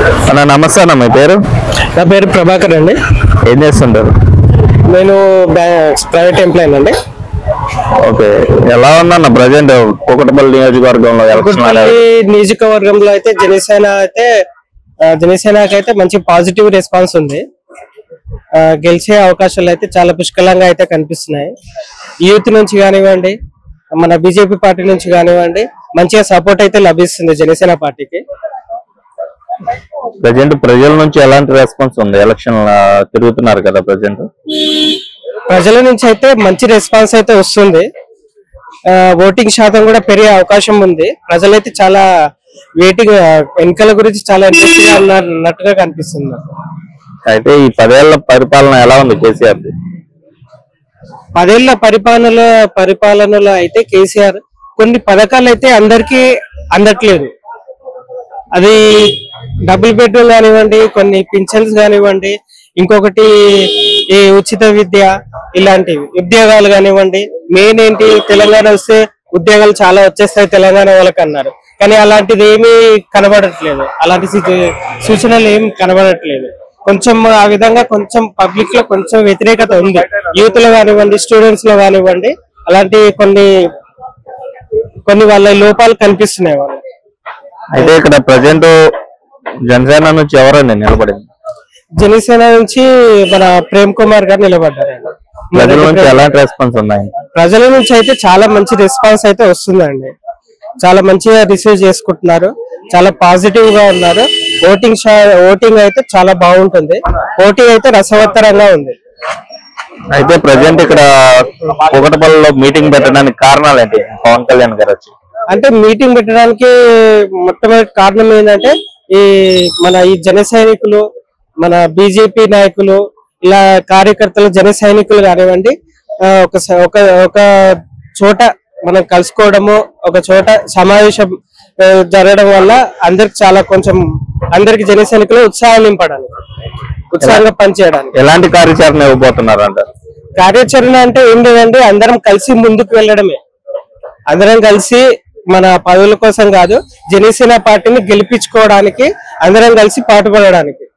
అన్న నమస్తే అన్న మీ పేరు నా పేరు ప్రభాకర్ అండి ఏం చేస్తుంటారు నేను ప్రైవేట్ ఎంప్లాయీ అండి ఓకే ఎలా ఉందన్న ప్రజెంట్ కుకటపల్లి నియోజకవర్గంలో ఎలక్షన్ కుట్పల్లి నియోజకవర్గంలో అయితే జనసేన అయితే ఆ, జనసేనకి అయితే మంచి పాజిటివ్ రెస్పాన్స్ ఉంది ఆ, గెలిచే అవకాశాలు అయితే చాలా పుష్కలంగా అయితే కనిపిస్తున్నాయి యూత్ నుంచి కానివ్వండి మన బీజేపీ పార్టీ నుంచి కానివ్వండి మంచిగా సపోర్ట్ అయితే లభిస్తుంది జనసేన పార్టీకి ప్రజెంట్ ప్రజల నుంచి ఎలాంటి రెస్పాన్స్ ఉంది ఎలక్షన్ తిరుగుతున్నారు కదా ప్రజెంట్ ప్రజల నుంచి అయితే మంచి రెస్పాన్స్ అయితే వస్తుంది ఆ, ఓటింగ్ శాతం కూడా పెరిగే అవకాశం ఉంది ప్రజలైతే చాలా వెయిటింగ్ ఎన్నికల గురించి చాలా ఇంట్రెస్ట్ గా ఉన్నారు అన్నట్టుగా కనిపిస్తుంది నాకు. అయితే ఈ పదేళ్ల పరిపాలన ఎలా ఉంది కేసీఆర్ పదేళ్ల పరిపాలన పరిపాలనలో అయితే కేసీఆర్ కొన్ని పథకాలు అయితే అందరికీ అందట్లేదు అది డబుల్ బెడ్రూమ్ కానివ్వండి కొన్ని పింఛన్స్ కానివ్వండి ఇంకొకటి ఈ ఉచిత విద్య ఇలాంటివి ఉద్యోగాలు కానివ్వండి మెయిన్ ఏంటి తెలంగాణ వస్తే ఉద్యోగాలు చాలా వచ్చేస్తాయి తెలంగాణ వాళ్ళకి అన్నారు కానీ అలాంటిది ఏమీ కనబడట్లేదు అలాంటి సూచ- సూచనలు ఏం కనబడట్లేదు కొంచెం ఆ విధంగా కొంచెం పబ్లిక్ లో కొంచెం వ్యతిరేకత ఉంది యూత్ లో కానివ్వండి స్టూడెంట్స్ లో కానివ్వండి అలాంటి కొన్ని కొన్ని వాళ్ళ లోపాలు కనిపిస్తున్నాయి వాళ్ళు అయితే ఇక్కడ ప్రజెంట్ జనసేన నుంచి ఎవరండి నిలబడింది జనసేన నుంచి మన ప్రేమ్ కుమార్ గారు నిలబడ్డారు ప్రజల నుంచి ఎలాంటి రెస్పాన్స్ ఉన్నాయి ప్రజల నుంచి అయితే చాలా మంచి రెస్పాన్స్ అయితే వస్తుందండి చాలా మంచిగా రిసీవ్ చేసుకుంటున్నారు చాలా పాజిటివ్ గా ఉన్నారు ఓటింగ్ ఓటింగ్ అయితే చాలా బాగుంటుంది ఓటింగ్ అయితే రసవత్తరంగా ఉంది అయితే ప్రజెంట్ ఇక్కడ కుకటపల్లిలో మీటింగ్ పెట్టడానికి కారణాలు ఏంటి పవన్ కళ్యాణ్ గారు వచ్చి అంటే మీటింగ్ పెట్టడానికి మొట్టమొదటి కారణం ఏంటంటే ఈ మన ఈ జన సైనికులు మన బీజేపీ నాయకులు ఇలా కార్యకర్తలు జన సైనికులు కానివ్వండి ఆ, ఒక స- ఒక ఒక చోట మనం కలుసుకోవడము ఒక చోట సమావేశం ఆ, జరగడం వల్ల అందరికి చాలా కొంచెం అందరికి జన సైనికులు ఉత్సాహం నింపడానికి ఉత్సాహంగా పనిచేయడానికి ఎలాంటి కార్యాచరణ ఇవ్వబోతున్నారు అంటారు కార్యాచరణ అంటే ఏం లేదండి అందరం కలిసి ముందుకు వెళ్ళడమే అందరం కలిసి మన పదవుల కోసం కాదు జనసేన పార్టీని గెలిపించుకోవడానికి అందరం కలిసి పాటుపడడానికి